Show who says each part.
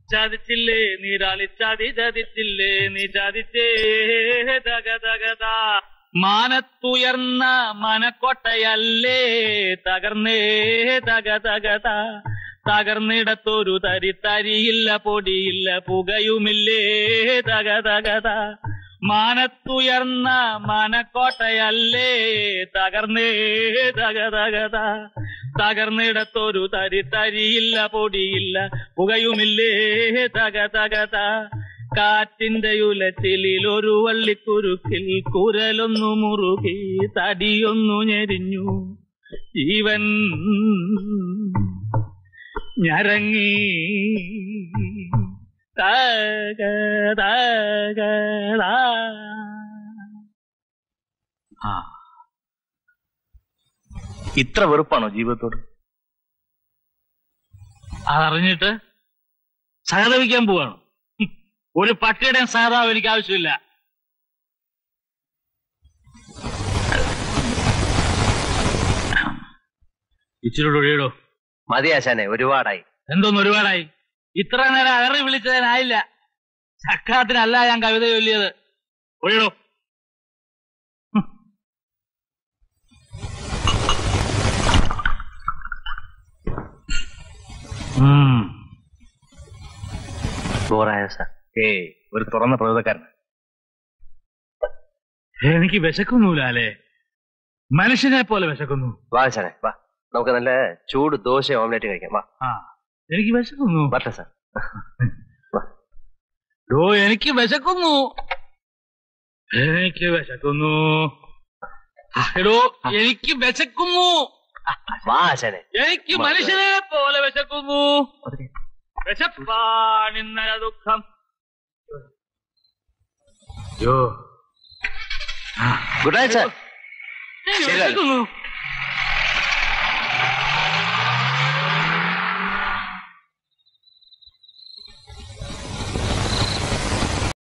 Speaker 1: ചതിച്ചില്ലേ നീരാളി ചതി ചതിച്ചില്ലേ നീ ചതിച്ചേ തക തകതാ മാനത്തുയർന്ന മനക്കോട്ടയല്ലേ തകർന്നേ തക തകത തകർന്നിടത്തൊരു തരി തരിയില്ല പൊടിയില്ല പുകയുമില്ലേ തക തകത മാനത്തുയർന്ന മനക്കോട്ടയല്ലേ തകർന്നേ തക തകത തകർന്നിടത്തൊരു തരി തരിയില്ല പൊടിയില്ല പുകയുമില്ലേ തക തകത കാറ്റിന്റെ ഉലച്ചിലിൽ ഒരു വള്ളിക്കുരുക്കിൽ കുരലൊന്നു മുറുകി തടിയൊന്നു ഞെരിഞ്ഞു ജീവൻ ഞരങ്ങി തക തക താ. ആ
Speaker 2: ഇത്ര വെറുപ്പാണോ ജീവിതത്തോട്
Speaker 1: അതറിഞ്ഞിട്ട് സഹതപിക്കാൻ പോവാണ് ഹും. ഒരു പട്ടിയുടെ സഹതാപം എനിക്ക് ആവശ്യമില്ല ഇച്ചിരി ഒഴിയിടോ
Speaker 2: മതി ആശാനെ ഒരുപാടായി
Speaker 1: എന്തോന്ന് ഒരുപാടായി ഇത്ര നേരം അലറി വിളിച്ചതിനായില്ല ചക്കാത്തിനല്ല ഞാൻ കവിത ചൊല്ലിയത് ഒഴിയിടോ ഉം
Speaker 2: ബോറായ സാർ ഏയ് ഒരു തുറന്ന പ്രകൃതക്കാരൻ
Speaker 1: എനിക്ക് വിശക്കുന്നില്ല അല്ലേ മനുഷ്യനെ പോലെ വിശക്കുന്നു
Speaker 2: വാ ആശാനെ വാ നമുക്ക് നല്ല ചൂട് ദോശ ഓംലെറ്റ് കഴിക്കാം വാ
Speaker 1: ആ എനിക്ക് വിശക്കുന്നു
Speaker 2: വരട്ടെ സാർ
Speaker 1: ഡോ എനിക്ക് വിശക്കുന്നു എനിക്ക് വിശക്കുന്നു എടോ എനിക്ക് വിശക്കുന്നു
Speaker 2: വാ ആശാനെ
Speaker 1: എനിക്ക് മനുഷ്യനെ പോലെ വിശക്കുന്നു വിശപ്പാണിന്നല ദുഃഖം യോ
Speaker 2: ഗുഡ് നൈറ്റ് സാർ
Speaker 1: എനിക്ക്
Speaker 2: ശരി.
Speaker 1: വിശക്കുന്നു